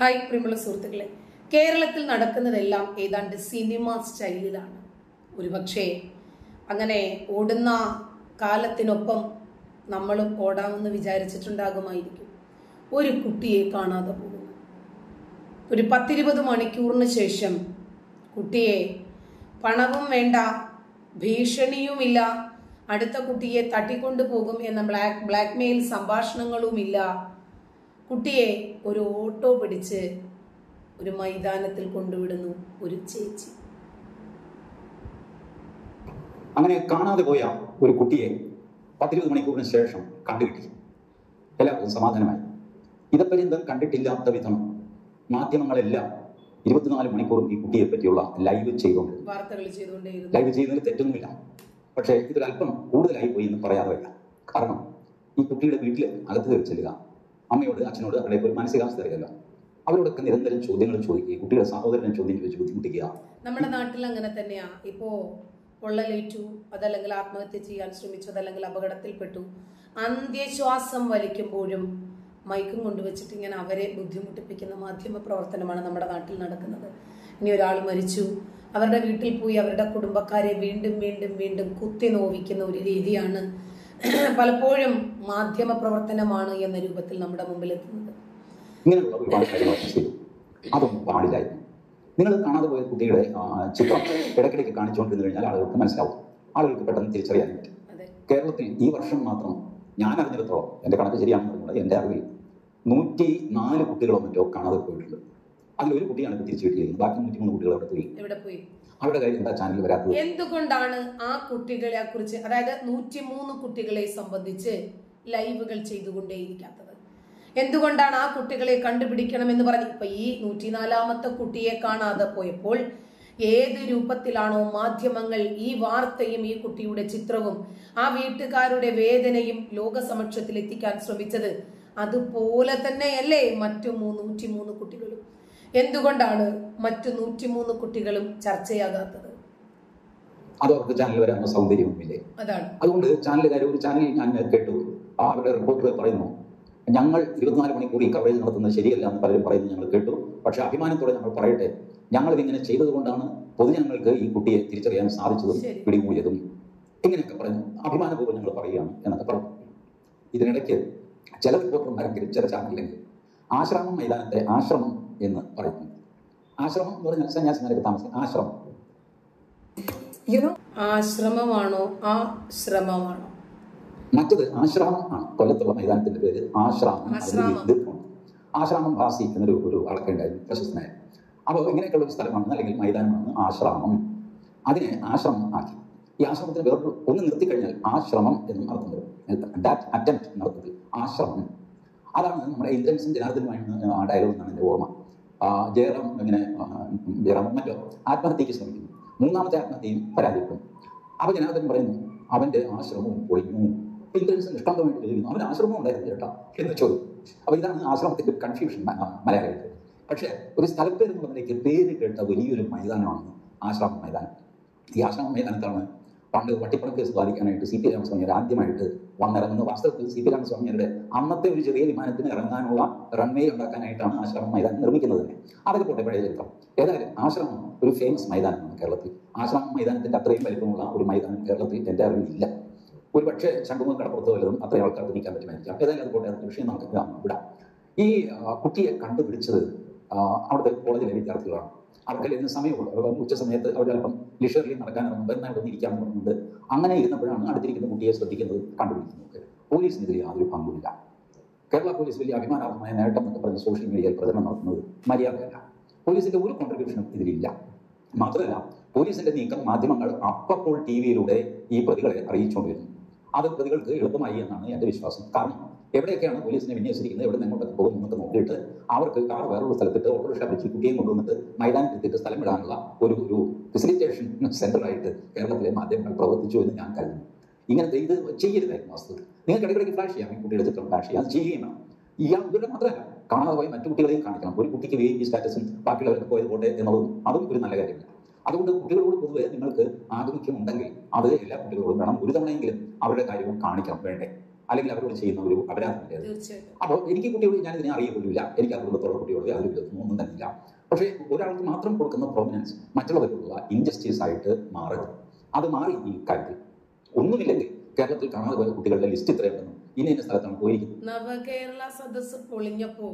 Hi പ്രിയമുള്ള സുഹൃത്തുക്കളെ കേരളത്തിൽ നടക്കുന്നതെല്ലാം ഏതാണ്ട് സിനിമ സ്റ്റൈലിലാണ് ഒരുപക്ഷെ അങ്ങനെ ഓടുന്ന കാലത്തിനൊപ്പം നമ്മളും ഓടാമെന്ന് വിചാരിച്ചിട്ടുണ്ടാകുമായിരിക്കും ഒരു കുട്ടിയെ കാണാതെ പോകുന്നു ഒരു പത്തിരുപത് മണിക്കൂറിന് ശേഷം കുട്ടിയെ പണവും വേണ്ട ഭീഷണിയുമില്ല അടുത്ത കുട്ടിയെ തട്ടിക്കൊണ്ടു പോകും എന്ന ബ്ലാക്ക് ബ്ലാക്ക് മെയിൽ സംഭാഷണങ്ങളുമില്ല കുട്ടിയെ ഒരു ഓട്ടോ പിടിച്ച് ഒരു മൈതാനത്തിൽ കൊണ്ടുവിടുന്നു ഒരു ചേച്ചി അങ്ങനെ കാണാതെ പോയ ഒരു കുട്ടിയെ പത്തിരുപത് മണിക്കൂറിന് ശേഷം കണ്ടുകിട്ടി എല്ലാവർക്കും സമാധാനമായി ഇതപര്യന്തം കണ്ടിട്ടില്ലാത്ത വിധം മാധ്യമങ്ങളെല്ലാം ഇരുപത്തിനാല് മണിക്കൂറും ഈ കുട്ടിയെ പറ്റിയുള്ള ലൈവ് ചെയ്തുകൊണ്ട് വാർത്തകൾ ചെയ്തുകൊണ്ടേയിരുന്നു ലൈവ് ചെയ്യുന്നതിൽ തെറ്റൊന്നുമില്ല പക്ഷേ ഇതൊരല്പം കൂടുതലായി പോയി എന്ന് പറയാതെ വയ്യ കാരണം ഈ കുട്ടിയുടെ വീട്ടിൽ അകത്ത് കയറി ചെല്ലുക അമ്മയോട് അച്ഛനോട് അവരുടെ ഒരു മാനസികാവസ്ഥ അറിയാലോ അവരോടൊക്കെ നിരന്തരം ചോദ്യങ്ങൾ ചോദിക്കുക കുട്ടിയുടെ സഹോദരനെ ചോദ്യം ചോദിച്ച് ബുദ്ധിമുട്ടിക്കുക നമ്മുടെ നാട്ടിൽ അങ്ങനെ തന്നെയാ ഇപ്പോ പൊള്ളലേറ്റു അതല്ലെങ്കിൽ ആത്മഹത്യ ചെയ്യാൻ ശ്രമിച്ചു അതല്ലെങ്കിൽ അപകടത്തിൽപ്പെട്ടു അന്ത്യശ്വാസം വലിക്കുമ്പോഴും മൈക്കും കൊണ്ടുവച്ചിട്ട് ഇങ്ങനെ അവരെ ബുദ്ധിമുട്ടിപ്പിക്കുന്ന മാധ്യമ പ്രവർത്തനമാണ് നമ്മുടെ നാട്ടിൽ നടക്കുന്നത് ഇനി ഒരാൾ മരിച്ചു അവരുടെ വീട്ടിൽ പോയി അവരുടെ കുടുംബക്കാരെ വീണ്ടും വീണ്ടും വീണ്ടും കുത്തി നോവിക്കുന്ന ഒരു രീതിയാണ് പലപ്പോഴും മാധ്യമ പ്രവർത്തനമാണ് എന്ന രൂപത്തിൽ നമ്മുടെ മുമ്പിൽ എത്തുന്നത് ഇങ്ങനെയുള്ള ഒരുപാട് കാര്യങ്ങളൊക്കെ ചെയ്തു അതൊന്നും പാടില്ലായിരുന്നു നിങ്ങൾ കാണാതെ പോയ കുട്ടിയുടെ ആ, ചിത്രം ഇടയ്ക്കിടയ്ക്ക് കാണിച്ചുകൊണ്ടിരുന്നു കഴിഞ്ഞാൽ ആളുകൾക്ക് മനസ്സിലാവും ആളുകൾക്ക് പെട്ടെന്ന് തിരിച്ചറിയാൻ പറ്റും അതെ കേരളത്തിൽ ഈ വർഷം മാത്രം ഞാൻ അറിഞ്ഞിടത്തോളം എൻ്റെ കണക്ക് ശരിയാണെന്ന് പറയുന്നത് എൻ്റെ അറിവിൽ നൂറ്റി നാല് കുട്ടികളോ മറ്റോ കാണാതെ പോയിട്ടുണ്ട് അതിലൊരു കുട്ടിയാണ് ഇപ്പോൾ തിരിച്ചു കിട്ടിയിരിക്കുന്നത് ബാക്കി നൂറ്റി മൂന്ന് കുട്ടികൾ അവിടെ പോയി എവിടെ പോയി അവരുടെ കാര്യം എന്താ ചാനലിൽ വരാത്തത് എന്തുകൊണ്ടാണ് ആ കുട്ടികളെ കുറിച്ച് അതായത് നൂറ്റിമൂന്ന് കുട്ടികളെ സംബന്ധിച്ച് ലൈവുകൾ ചെയ്തുകൊണ്ടേയിരിക്കാത്തത് എന്തുകൊണ്ടാണ് ആ കുട്ടികളെ കണ്ടുപിടിക്കണം എന്ന് പറഞ്ഞ് ഇപ്പൊ ഈ നൂറ്റിനാലാമത്തെ കുട്ടിയെ കാണാതെ പോയപ്പോൾ ഏത് രൂപത്തിലാണോ മാധ്യമങ്ങൾ ഈ വാർത്തയും ഈ കുട്ടിയുടെ ചിത്രവും ആ വീട്ടുകാരുടെ വേദനയും ലോകസമക്ഷത്തിൽ എത്തിക്കാൻ ശ്രമിച്ചത് അതുപോലെ തന്നെയല്ലേ മറ്റു നൂറ്റിമൂന്ന് കുട്ടികളും എന്തുകൊണ്ടാണ് മറ്റു നൂറ്റിമൂന്ന് കുട്ടികളും ചർച്ചയാകാത്തത് അത് അവർക്ക് ചാനലിൽ വരാനുള്ള സൗകര്യമൊന്നുമില്ലേ അതാണ് അതുകൊണ്ട് ചാനലുകാർ ഒരു ചാനൽ ഞാൻ കേട്ടു ആ അവരുടെ റിപ്പോർട്ടർ പറയുന്നു ഞങ്ങൾ ഇരുപത്തിനാല് മണിക്കൂർ ഈ കവറേജ് നടത്തുന്നത് ശരിയല്ല എന്ന് പലരും പറയുന്നത് ഞങ്ങൾ കേട്ടു പക്ഷേ അഭിമാനത്തോടെ ഞങ്ങൾ പറയട്ടെ ഞങ്ങൾ ഇതിങ്ങനെ ചെയ്തതുകൊണ്ടാണ് പൊതുജനങ്ങൾക്ക് ഈ കുട്ടിയെ തിരിച്ചറിയാൻ സാധിച്ചതും ശരി. പിടികൂടിയതും ഇങ്ങനെയൊക്കെ പറഞ്ഞു അഭിമാനപൂർവ്വം ഞങ്ങൾ പറയുകയാണ് എന്നൊക്കെ പറഞ്ഞു ഇതിനിടയ്ക്ക് ചില റിപ്പോർട്ടർമാരെങ്കിലും ചില ചാനലിലെങ്കിൽ ആശ്രമം മൈതാനത്തെ ആശ്രമം എന്ന് പറയുന്നു ആശ്രമം എന്ന് പറഞ്ഞാൽ സന്യാസിമാരൊക്കെ താമസിക്കും ആശ്രമം You know, ആശ്രമമാണോ ആ ശ്രമമാണോ മറ്റത് ആശ്രാമം ആണ് കൊല്ലത്തുള്ള മൈതാനത്തിന്റെ പേര് ആശ്രാമം അതിന് ആശ്രാമം. ദീർഘമാണ്. ആശ്രാമം ഭാസി എന്നൊരു ഒരു ആളൊക്കെ ഉണ്ടായിരുന്നു പ്രശസ്തനായ അപ്പോൾ ഇങ്ങനെയൊക്കെയുള്ള ഒരു സ്ഥലമാണ് അല്ലെങ്കിൽ മൈതാനമാണ് ആശ്രാമം അതിനെ ആശ്രമം ആക്കി ഈ ആശ്രമത്തിന് വേറൊരു ഒന്ന് നിർത്തിക്കഴിഞ്ഞാൽ ആശ്രമം എന്നും അർത്ഥം വരും ദാറ്റ് അറ്റംപ്റ്റ് നടത്തുന്നത് ആശ്രമം അതാണ് നമ്മുടെ ഇന്ദ്രൻസും ജനാർദ്ദനുമായാണ് ആ ഡയലോഗ് എന്നാണ് എൻ്റെ ഓർമ്മ ആ, ജയറാം ഇങ്ങനെ ആ, ജയറാം മറ്റോ ആത്മഹത്യക്ക് ശ്രമിക്കുന്നു മൂന്നാമത്തെ ആത്മഹത്യയും പരാജയപ്പെടും അപ്പൊ ജനാർദ്ദൻ പറയുന്നു അവന്റെ ആശ്രമവും പൊളിഞ്ഞു ഇന്ദ്രൻസ് നിഷ്കാന്തമായിട്ട് ചോദിക്കുന്നു അവൻ ആശ്രമം ഉണ്ടായിരുന്നു ചേട്ടാ എന്ന് ചോദിക്കും അപ്പൊ ഇതാണ് ആശ്രമത്തിന്റെ കൺഫ്യൂഷൻ മലയാളികൾക്ക് പക്ഷേ ഒരു സ്ഥലപ്പേര് എന്നുള്ളതിലേക്ക് പേര് കേട്ട വലിയൊരു മൈതാനമാണ് ആശ്രമം മൈതാനം ഈ ആശ്രമ മൈതാനത്താണ് പണ്ട് വട്ടിപ്പണം കേസ് ബാധിക്കാനായിട്ട് സി പി രാമസ്വാമിയർ ആദ്യമായിട്ട് വന്നിറങ്ങുന്നത് വാസ്തവത്തിൽ സി പി രാമസ്വാമിയരുടെ അന്നത്തെ ഒരു ചെറിയ വിമാനത്തിന് ഇറങ്ങാനുള്ള റൺവേ ഉണ്ടാക്കാനായിട്ടാണ് ആശ്രമം മൈതാനം നിർമ്മിക്കുന്നത് തന്നെ അതൊക്കെ പോട്ടെ പഴയ ചരിത്രം ഏതായാലും ആശ്രമം ഒരു ഫേമസ് മൈതാനമാണ് കേരളത്തിൽ ആശ്രമം മൈതാനത്തിന്റെ അത്രയും വലിപ്പമുള്ള ഒരു മൈതാനം കേരളത്തിൽ എൻ്റെ അറിവിലില്ല ഒരു പക്ഷേ ശംഖുമുഖം കടപ്പുറത്ത് വല്ലതും അത്രയും ആൾക്കാർക്ക് നിൽക്കാൻ പറ്റുമായിരിക്കാം ഏതായാലും അതുപോലെ അടുത്ത വിഷയം നമുക്ക് ഇതാ വിടാം ഈ ആ, കുട്ടിയെ കണ്ടുപിടിച്ചത് ആ, അവിടുത്തെ കോളേജിലെ വിദ്യാർത്ഥികളാണ് അവർക്കെല്ലാം ഇതിന് സമയമുള്ളൂ അവർ ഉച്ച സമയത്ത് അവർ ചിലപ്പം ലിഷറിൽ നടക്കാൻ ഇറങ്ങുമ്പോൾ എന്നാൽ ഇവിടെ ഇരിക്കാൻ പറഞ്ഞുകൊണ്ട് അങ്ങനെ ഇരുന്നപ്പോഴാണ് അടുത്തിരിക്കുന്ന കുട്ടിയെ ശ്രദ്ധിക്കുന്നത് കണ്ടുപിടിക്കുന്നത് പോലീസിനെതിരെ യാതൊരു പങ്കുമില്ല കേരള പോലീസ് വലിയ അഭിമാനാർഹമായ നേട്ടം എന്നൊക്കെ പറഞ്ഞ് സോഷ്യൽ മീഡിയയിൽ പ്രചരണം നടത്തുന്നത് മര്യാദയല്ല പോലീസിന്റെ ഒരു കോൺട്രിബ്യൂഷനും ഇതിലില്ല മാത്രമല്ല പോലീസിന്റെ നീക്കം മാധ്യമങ്ങൾ അപ്പപ്പോൾ ടി വിയിലൂടെ ഈ പ്രതികളെ അറിയിച്ചുകൊണ്ടിരുന്നു അത് പ്രതികൾക്ക് എളുപ്പമായി എന്നാണ് എൻ്റെ വിശ്വാസം കാരണം എവിടെയൊക്കെയാണ് പോലീസിനെ വിന്യസിച്ചിരിക്കുന്നത് എവിടെ നിന്ന് എങ്ങോട്ടൊക്കെ പോകുന്നു എന്നൊക്കെ നോക്കിയിട്ട് അവർക്ക് കാർ വേറൊരു സ്ഥലത്തിട്ട് ഓട്ടോറിക്ഷ വെച്ച് കുട്ടിയും കൊണ്ടുവന്നിട്ട് മൈതാനത്തിൽ എത്തിയിട്ട് സ്ഥലം വിടാനുള്ള ഒരു ഒരു ഫെസിലിറ്റേഷൻ സെന്ററായിട്ട് കേരളത്തിലെ മാധ്യമങ്ങൾ പ്രവർത്തിച്ചു എന്ന് ഞാൻ കരുതുന്നു ഇങ്ങനത്തെ ഇത് ചെയ്യരുതായിരുന്നു വാസ്തവത്തിൽ നിങ്ങൾക്ക് ഇടയ്ക്കിടയ്ക്ക് ഫ്ലാഷ് ചെയ്യാം ഈ കുട്ടിയുടെ ചിത്രം ഫ്ലാഷ് ചെയ്യാം അത് ചെയ്യുകയും വേണം ഇയാൾ ഇവരുടെ മാത്രമല്ല കാണാതെ പോയ മറ്റു കുട്ടികളെയും കാണിക്കണം ഒരു കുട്ടിക്ക് വി ഐ പി സ്റ്റാറ്റസും ബാക്കിയുള്ളവർക്ക് പോയത് പോട്ടെ എന്നുള്ളതും അതും ഒരു നല്ല കാര്യമില്ല അതുകൊണ്ട് കുട്ടികളോട് പൊതുവെ നിങ്ങൾക്ക് ആഭിമുഖ്യം ഉണ്ടെങ്കിൽ അത് എല്ലാ കുട്ടികളോടും വേണം ഒരു തവണയെങ്കിലും അവരുടെ കാര്യവും കാണിക്കണം വേണ്ടേ അല്ലെങ്കിൽ അവരോട് ചെയ്യുന്ന ഒരു അപരാധമല്ലേ അത് തീർച്ചയായിട്ടും അപ്പോൾ എനിക്ക് കുട്ടിയോട് ഞാൻ ഇതിനെ അറിയപ്പോലില്ല എനിക്ക് ആ കുടുംബത്തോടെ കുട്ടിയോട് യാതൊരു വിധത്തിലും ഒന്നും തന്നില്ല പക്ഷേ ഒരാൾക്ക് മാത്രം കൊടുക്കുന്ന പ്രോമിനൻസ് മറ്റുള്ളവർക്കുള്ള ഇൻജസ്റ്റിസ് ആയിട്ട് മാറരുത് അത് മാറി ഈ കാര്യത്തിൽ ഒന്നുമില്ലെങ്കിൽ കേരളത്തിൽ കാണാതെ പോയ കുട്ടികളുടെ ലിസ്റ്റ് ഇത്രയുണ്ടെന്നും ഇന്ന ഇന്ന സ്ഥലത്താണ് പോയിരിക്കുന്നത് നവകേരള സദസ്സ് പൊളിഞ്ഞപ്പോ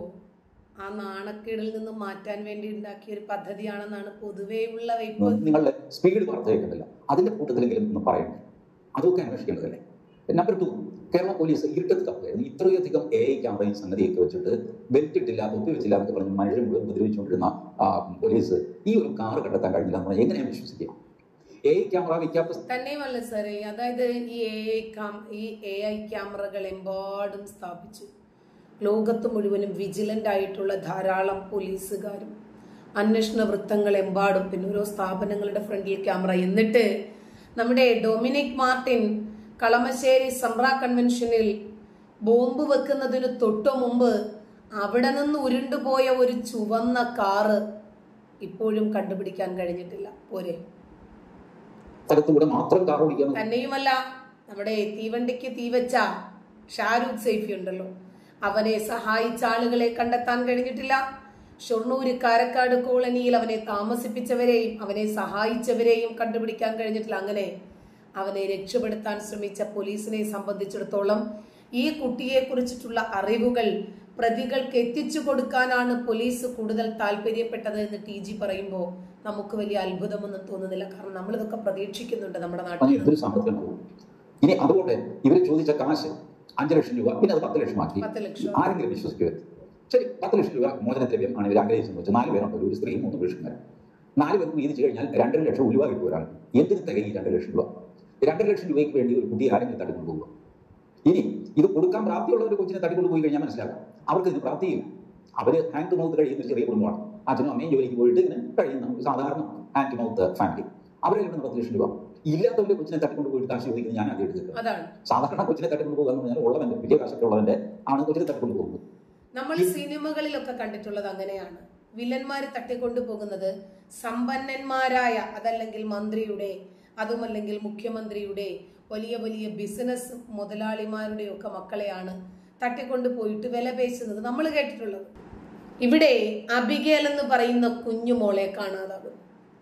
ആ നാണക്കേടിൽ നിന്ന് മാറ്റാൻ വേണ്ടി ഉണ്ടാക്കിയ ഒരു പദ്ധതിയാണെന്നാണ് പൊതുവെയുള്ള വയ്പ് നിങ്ങളുടെ സ്പീഡ് വാർത്ത കേൾക്കുന്നില്ല അതിന്റെ കൂട്ടത്തിലെങ്കിലും ഒന്ന് പറയണ്ടേ അതൊക്കെ അന്വേഷിക്കേണ്ടതല്ലേ നമ്പർ ടു കേരള പോലീസ് ഇരുട്ടത്ത് തപ്പുകയായിരുന്നു ഇത്രയധികം എ ഐ ക്യാമറയും സംഗതിയൊക്കെ വെച്ചിട്ട് ബെൽറ്റ് ഇട്ടില്ല തൊപ്പി വെച്ചില്ല എന്നൊക്കെ പറഞ്ഞ് മനുഷ്യൻ മുഴുവൻ ഉപദ്രവിച്ചുകൊണ്ടിരുന്ന ആ, പോലീസ് ഈ ഒരു കാറ് കണ്ടെത്താൻ കഴിഞ്ഞില്ല എന്ന് പറഞ്ഞാൽ എങ്ങനെയാണ് വിശ്വസിക്കുക എ ഐ ക്യാമറ വയ്ക്കാത്ത തന്നെയുമല്ല സാറേ അതായത് ഈ എ ഐ ക്യാം ഈ എ ഐ ക്യാമറകൾ എമ്പാടും സ്ഥാപിച്ചു ലോകത്ത് മുഴുവനും വിജിലന്റ് ആയിട്ടുള്ള ധാരാളം പോലീസുകാരും അന്വേഷണ വൃത്തങ്ങൾ എമ്പാടും പിന്നെ ഓരോ സ്ഥാപനങ്ങളുടെ ഫ്രണ്ടിൽ ക്യാമറ എന്നിട്ട് നമ്മുടെ ഡൊമിനിക് മാർട്ടിൻ കളമശ്ശേരി സമ്ര കൺവെൻഷനിൽ ബോംബ് വെക്കുന്നതിന് തൊട്ടു മുമ്പ് അവിടെ നിന്ന് ഉരുണ്ടുപോയ ഒരു ചുവന്ന കാറ് ഇപ്പോഴും കണ്ടുപിടിക്കാൻ കഴിഞ്ഞിട്ടില്ല പോരെ സ്ഥലത്തുകൂടെ മാത്രം കാർ ഓടിക്കാൻ തന്നെയുമല്ല നമ്മുടെ തീവണ്ടിക്ക് തീവച്ച ഷാരൂഖ് സൈഫി ഉണ്ടല്ലോ അവനെ സഹായിച്ച ആളുകളെ കണ്ടെത്താൻ കഴിഞ്ഞിട്ടില്ല ഷൊർണൂര് കാരക്കാട് കോളനിയിൽ അവനെ താമസിപ്പിച്ചവരെയും അവനെ സഹായിച്ചവരെയും കണ്ടുപിടിക്കാൻ കഴിഞ്ഞിട്ടില്ല അങ്ങനെ അവനെ രക്ഷപ്പെടുത്താൻ ശ്രമിച്ച പോലീസിനെ സംബന്ധിച്ചിടത്തോളം ഈ കുട്ടിയെ കുറിച്ചിട്ടുള്ള അറിവുകൾ പ്രതികൾക്ക് എത്തിച്ചു കൊടുക്കാനാണ് പോലീസ് കൂടുതൽ താല്പര്യപ്പെട്ടത് എന്ന് ടി ജി പറയുമ്പോൾ നമുക്ക് വലിയ അത്ഭുതമൊന്നും തോന്നുന്നില്ല കാരണം നമ്മൾ ഇതൊക്കെ പ്രതീക്ഷിക്കുന്നുണ്ട് നമ്മുടെ അത് നാട്ടിൽ എന്തൊരു സാമ്പത്തികമാകും ഇനി അതുകൊണ്ട് ഇവർ ചോദിച്ച കാശ് അഞ്ച് ലക്ഷം രൂപ പിന്നെ അത് പത്ത് ലക്ഷമാക്കി പത്ത് ലക്ഷം ആരെങ്കിലും വിശ്വസിക്കുമോ ശരി പത്ത് ലക്ഷം രൂപ മോചനദ്രവ്യം ആണ് ഇവർ ആഗ്രഹിച്ചെന്ന് വെച്ചാൽ നാല് പേരുണ്ട് ഒരു സ്ത്രീയും മൂന്ന് പുരുഷന്മാരും നാല് പേർക്ക് വീതിച്ചു കഴിഞ്ഞാൽ രണ്ടര ലക്ഷം ഉലുവ കിട്ടും ഒരാൾ എന്തിന് തികയും രണ്ടര ലക്ഷം രൂപ രണ്ടര ലക്ഷം രൂപയ്ക്ക് വേണ്ടി ഒരു കുട്ടിയെ ആരെങ്കിലും തട്ടിക്കൊണ്ട് പോകുക ഇനി ഇത് കൊടുക്കാൻ പ്രാപ്തിയുള്ള ഒരു കൊച്ചിനെ തട്ടിക്കൊണ്ട് പോയി കഴിഞ്ഞാൽ മനസ്സിലാക്കാം അവർക്ക് ഇത് പ്രാപ്തിയില്ല അവര് ഹാൻഡ് ടു മൗത്ത് കഴിയുന്ന ഒരു ചെറിയ കുടുംബമാണ് അച്ഛനും അമ്മയും ജോലിക്ക് പോയിട്ട് ഇങ്ങനെ കഴിയുന്ന ഒരു സാധാരണ ഹാൻഡ് ടു മൗത്ത് ഫാമിലി അവരെ കിട്ടുന്ന പത്ത് ലക്ഷം രൂപ ഇല്ലാത്തവരുടെ കൊച്ചിനെ തട്ടിക്കൊണ്ട് പോയിട്ട് കാശ് ചോദിക്കുന്നത് ഞാൻ ആദ്യം എടുത്തിട്ടുണ്ട് അതാണ് സാധാരണ കൊച്ചിനെ തട്ടിക്കൊണ്ട് പോകുക എന്ന് പറഞ്ഞാൽ ഉള്ളവന്റെ വലിയ കാശൊക്കെ ഉള്ളവന്റെ ആണ് കൊച്ചിനെ തട്ടിക്കൊണ്ട് പോകുന്നത് നമ്മൾ സിനിമകളിലൊക്കെ കണ്ടിട്ടുള്ളത് അങ്ങനെയാണ് വില്ലന്മാര് തട്ടിക്കൊണ്ടു പോകുന്നത് സമ്പന്നന്മാരായ അതല്ലെങ്കിൽ മന്ത്രിയുടെ അതുമല്ലെങ്കിൽ മുഖ്യമന്ത്രിയുടെ വലിയ വലിയ ബിസിനസ് മുതലാളിമാരുടെ ഒക്കെ മക്കളെയാണ് തട്ടിക്കൊണ്ടു പോയിട്ട് വില പേശുന്നത് നമ്മൾ കേട്ടിട്ടുള്ളത് ഇവിടെ അബിഗേൽ എന്ന് പറയുന്ന കുഞ്ഞുമോളെ കാണാതാകുന്നു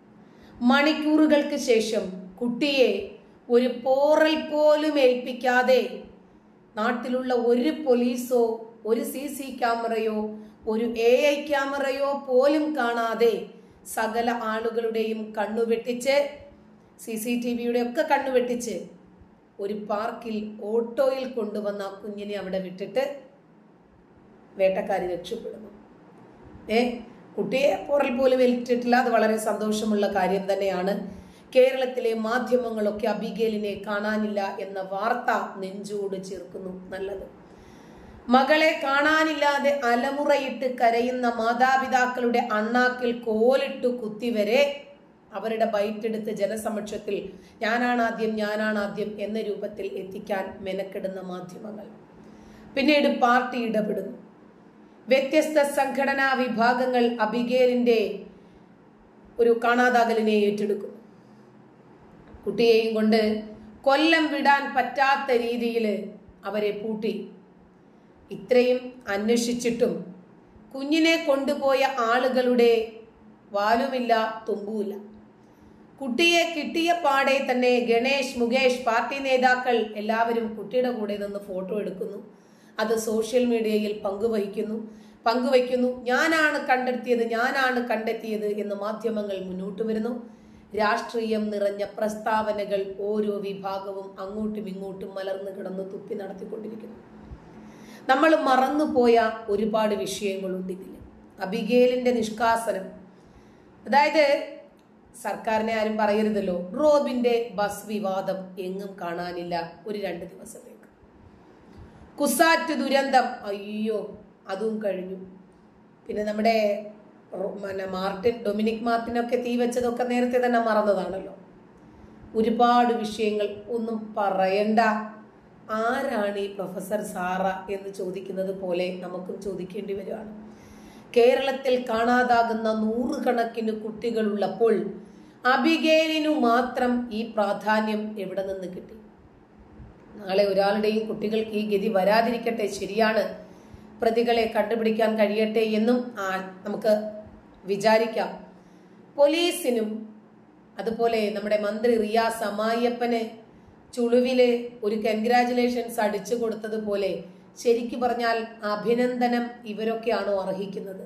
മണിക്കൂറുകൾക്ക് ശേഷം കുട്ടിയെ ഒരു പോറൽ പോലും ഏൽപ്പിക്കാതെ നാട്ടിലുള്ള ഒരു പോലീസോ ഒരു സി സി ക്യാമറയോ ഒരു എ ഐ ക്യാമറയോ പോലും കാണാതെ സകല ആളുകളുടെയും കണ്ണു വെട്ടിച്ച് സി സി ടി വിയുടെ ഒക്കെ കണ്ണു വെട്ടിച്ച് ഒരു പാർക്കിൽ ഓട്ടോയിൽ കൊണ്ടുവന്ന ആ കുഞ്ഞിനെ അവിടെ വിട്ടിട്ട് വേട്ടക്കാരി രക്ഷപ്പെടുന്നു ഏ കുട്ടിയെ പുറൽ പോലും ഏൽറ്റിട്ടില്ല അത് വളരെ സന്തോഷമുള്ള കാര്യം തന്നെയാണ് കേരളത്തിലെ മാധ്യമങ്ങളൊക്കെ അബിഗേലിനെ കാണാനില്ല എന്ന വാർത്ത നെഞ്ചോട് ചേർക്കുന്നു നല്ലത് മകളെ കാണാനില്ലാതെ അലമുറയിട്ട് കരയുന്ന മാതാപിതാക്കളുടെ അണ്ണാക്കിൽ കോലിട്ടു കുത്തിവരെ അവരുടെ ബൈറ്റെടുത്ത് ജനസമക്ഷത്തിൽ ഞാനാണ് ആദ്യം ഞാനാണ് ആദ്യം എന്ന രൂപത്തിൽ എത്തിക്കാൻ മെനക്കെടുന്ന മാധ്യമങ്ങൾ പിന്നീട് പാർട്ടി ഇടപെടുന്നു വ്യത്യസ്ത സംഘടനാ വിഭാഗങ്ങൾ അബിഗേലിന്റെ ഒരു കാണാതാകലിനെ ഏറ്റെടുക്കുന്നു കുട്ടിയെയും കൊണ്ട് കൊല്ലം വിടാൻ പറ്റാത്ത രീതിയിൽ അവരെ പൂട്ടി ഇത്രയും അന്വേഷിച്ചിട്ടും കുഞ്ഞിനെ കൊണ്ടുപോയ ആളുകളുടെ വാലുമില്ല തുമ്പുമില്ല കുട്ടിയെ കിട്ടിയ പാടെ തന്നെ ഗണേഷ് മുകേഷ് പാർട്ടി നേതാക്കൾ എല്ലാവരും കുട്ടിയുടെ കൂടെ നിന്ന് ഫോട്ടോ എടുക്കുന്നു അത് സോഷ്യൽ മീഡിയയിൽ പങ്കുവഹിക്കുന്നു പങ്കുവയ്ക്കുന്നു ഞാനാണ് കണ്ടെത്തിയത് ഞാനാണ് കണ്ടെത്തിയത് എന്ന് മാധ്യമങ്ങൾ മുന്നോട്ട് വരുന്നു രാഷ്ട്രീയം നിറഞ്ഞ പ്രസ്താവനകൾ ഓരോ വിഭാഗവും അങ്ങോട്ടും ഇങ്ങോട്ടും മലർന്നു കിടന്ന് തുപ്പി നടത്തിക്കൊണ്ടിരിക്കുന്നു നമ്മൾ മറന്നുപോയ ഒരുപാട് വിഷയങ്ങളുണ്ട് ഇതിൽ അബിഗേലിന്റെ നിഷ്കാസനം അതായത് സർക്കാരിനെ ആരും പറയരുതല്ലോ റോബിന്റെ ബസ് വിവാദം എങ്ങും കാണാനില്ല ഒരു രണ്ട് ദിവസത്തേക്ക് കുസാറ്റ് ദുരന്തം അയ്യോ അതും കഴിഞ്ഞു പിന്നെ നമ്മുടെ റോ- പിന്നെ മാർട്ടിൻ ഡൊമിനിക് മാർട്ടിനൊക്കെ തീ വെച്ചതൊക്കെ നേരത്തെ തന്നെ മറന്നതാണല്ലോ ഒരുപാട് വിഷയങ്ങൾ ഒന്നും പറയണ്ട ആരാണ് ഈ പ്രൊഫസർ സാറ എന്ന് ചോദിക്കുന്നത് പോലെ നമുക്കും ചോദിക്കേണ്ടി വരികയാണ് കേരളത്തിൽ കാണാതാകുന്ന നൂറുകണക്കിന് കുട്ടികളുള്ളപ്പോൾ അബിഗേലിനു മാത്രം ഈ പ്രാധാന്യം എവിടെ നിന്ന് കിട്ടി നാളെ ഒരാളുടെയും കുട്ടികൾക്ക് ഈ ഗതി വരാതിരിക്കട്ടെ ശരിയാണ് പ്രതികളെ കണ്ടുപിടിക്കാൻ കഴിയട്ടെ എന്നും ആ നമുക്ക് വിചാരിക്കാം പോലീസിനും അതുപോലെ നമ്മുടെ മന്ത്രി റിയാസ് അമായിയപ്പന് ചുളുവില് ഒരു കൺഗ്രാചുലേഷൻസ് അടിച്ചു കൊടുത്തതുപോലെ ശരിക്കു പറഞ്ഞാൽ അഭിനന്ദനം ഇവരൊക്കെയാണോ അർഹിക്കുന്നത്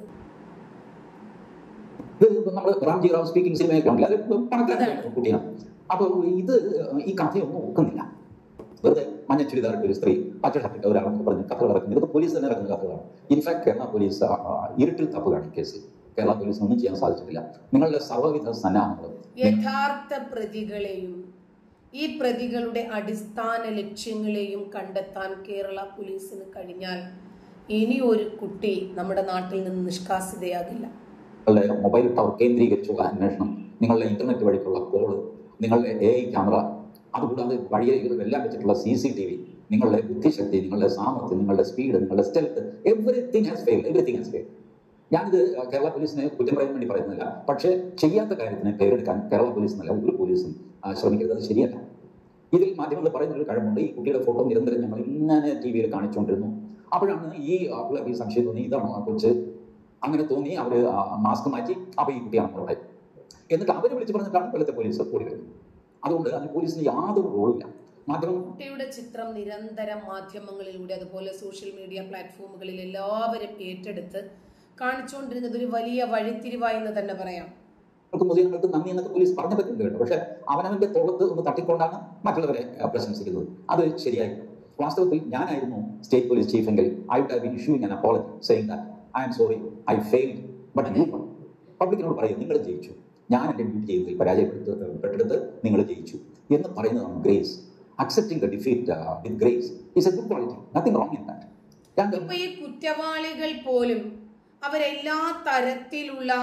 ഇത് നമ്മൾ റാംജി റാവ് സ്പീക്കിംഗ് സിനിമയൊക്കെ ഉണ്ടല്ലോ അത് പണക്കാരൻ കുട്ടിയാണ് അപ്പോൾ ഇത് ഈ കഥയൊന്നും ഒക്കുന്നില്ല വെറുതെ മഞ്ഞ ചുരിദാറിട്ട് ഒരു സ്ത്രീ പച്ച ഷർട്ടിട്ട് ഒരാളെന്ന് പറഞ്ഞ് കഥകൾ ഇറക്കുന്നത് ഇതൊക്കെ പോലീസ് തന്നെ ഇറക്കുന്ന കഥകളാണ് ഇൻഫാക്ട് കേരള പോലീസ് ആ, ആ, ഇരുട്ടിൽ തപ്പുകയാണ് ഈ കേസിൽ കേരള പോലീസ് ഒന്നും ചെയ്യാൻ സാധിച്ചിട്ടില്ല നിങ്ങളുടെ സർവ്വവിധ സന്നാഹങ്ങളും യഥാർത്ഥ പ്രതികളെയും ഈ പ്രതികളുടെ അടിസ്ഥാന ലക്ഷ്യങ്ങളെയും കണ്ടെത്താൻ കേരള പോലീസിന് കഴിഞ്ഞാൽ ഇനി ഒരു കുട്ടി നമ്മുടെ നാട്ടിൽ നിന്ന് നിഷ്കാസിതയാകില്ല നിങ്ങളുടെ മൊബൈൽ ടവർ കേന്ദ്രീകരിച്ചുള്ള അന്വേഷണം നിങ്ങളുടെ ഇന്റർനെറ്റ് വഴിക്കുള്ള കോള് നിങ്ങളുടെ എ ഐ ക്യാമറ അതുകൂടാതെ വഴിയെല്ലാം വെച്ചിട്ടുള്ള സി സി ടി വി നിങ്ങളുടെ ബുദ്ധിശക്തി നിങ്ങളുടെ സാമർത്ഥ്യം നിങ്ങളുടെ സ്പീഡ് നിങ്ങളുടെ stealth everything has fail everything has fail ഞാനിത് കേരള പോലീസിനെ കുറ്റം പറയാൻ വേണ്ടി പറയുന്നില്ല പക്ഷേ ചെയ്യാത്ത കാര്യത്തിന് പേരെടുക്കാൻ കേരള പോലീസ് എന്നല്ല ഒരു പോലീസും ആ, ശ്രമിക്കരുത് അത് ശരിയല്ല ഇതിൽ മാധ്യമങ്ങൾ പറയുന്ന ഒരു കഴിവുണ്ട് ഈ കുട്ടിയുടെ ഫോട്ടോ നിരന്തരം ഞങ്ങൾ ഇങ്ങനെ ടി വിയിൽ കാണിച്ചുകൊണ്ടിരുന്നു അപ്പോഴാണ് ഈ ആളുകൾ ഈ സംശയം തോന്നി ഇതാണോ ആ കൊച്ച് അങ്ങനെ തോന്നി അവർ മാസ്ക് മാറ്റി അപ്പോൾ ഈ കുട്ടിയാണ് അവിടെ എന്നിട്ട് അവർ വിളിച്ച് പറഞ്ഞിട്ടാണ് കൊല്ലത്തെ പോലീസ് ഓടി വരുന്നത് അതുകൊണ്ട് അതിന് പോലീസിന് യാതൊരു റോളുമില്ല മാധ്യമം കുട്ടിയുടെ ചിത്രം നിരന്തരം മാധ്യമങ്ങളിലൂടെ അതുപോലെ സോഷ്യൽ മീഡിയ പ്ലാറ്റ്ഫോമുകളിൽ എല്ലാവരും ഏറ്റെടുത്ത് കാണിച്ചുകൊണ്ടിരുന്നത് ഒരു വലിയ വഴിത്തിരിവായി എന്ന് തന്നെ പറയാം നമുക്ക് മുസ്ലിങ്ങൾക്ക് നന്ദി എന്നൊക്കെ പോലീസ് പറഞ്ഞു പറ്റുന്നുണ്ട് കേട്ടോ പക്ഷെ അവനവന്റെ തോളത്ത് ഒന്ന് തട്ടിക്കൊണ്ടാണ് മറ്റുള്ളവരെ ആ, പ്രശംസിക്കുന്നത് അത് ശരിയായി വാസ്തവത്തിൽ ഞാനായിരുന്നു സ്റ്റേറ്റ് പോലീസ് ചീഫ് എങ്കിൽ I would have been issuing an apology saying that I am sorry I failed but you പബ്ലിക്കിനോട് പറയും നിങ്ങൾ ജയിച്ചു ഞാൻ എൻ്റെ ഡ്യൂട്ടി ചെയ്തതിൽ പരാജയപ്പെട്ടെടുത്ത് നിങ്ങൾ ജയിച്ചു എന്ന് പറയുന്നതാണ് grace accepting the defeat with grace is a good quality nothing wrong in that രണ്ട് ഇപ്പൊ ഈ കുറ്റവാളികൾ പോലും അവരെല്ലാ തരത്തിലുള്ള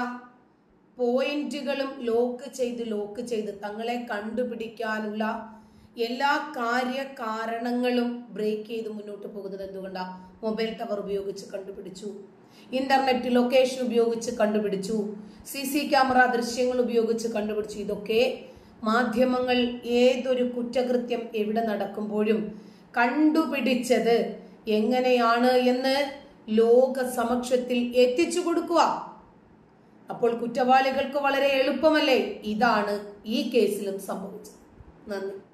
പോയിന്റുകളും ലോക്ക് ചെയ്ത് ലോക്ക് ചെയ്ത് തങ്ങളെ കണ്ടുപിടിക്കാനുള്ള എല്ലാ കാര്യ കാരണങ്ങളും ബ്രേക്ക് ചെയ്ത് മുന്നോട്ട് പോകുന്നത് എന്തുകൊണ്ടാ മൊബൈൽ ടവർ ഉപയോഗിച്ച് കണ്ടുപിടിച്ചു ഇന്റർനെറ്റ് ലൊക്കേഷൻ ഉപയോഗിച്ച് കണ്ടുപിടിച്ചു സി സി ക്യാമറ ദൃശ്യങ്ങൾ ഉപയോഗിച്ച് കണ്ടുപിടിച്ചു ഇതൊക്കെ മാധ്യമങ്ങൾ ഏതൊരു കുറ്റകൃത്യം എവിടെ നടക്കുമ്പോഴും കണ്ടുപിടിച്ചത് എങ്ങനെയാണ് എന്ന് ലോക സമക്ഷത്തിൽ എത്തിച്ചു കൊടുക്കുക അപ്പോൾ കുറ്റവാളികൾക്ക് വളരെ എളുപ്പമല്ലേ ഇതാണ് ഈ കേസിലും സംഭവിച്ചത് നന്ദി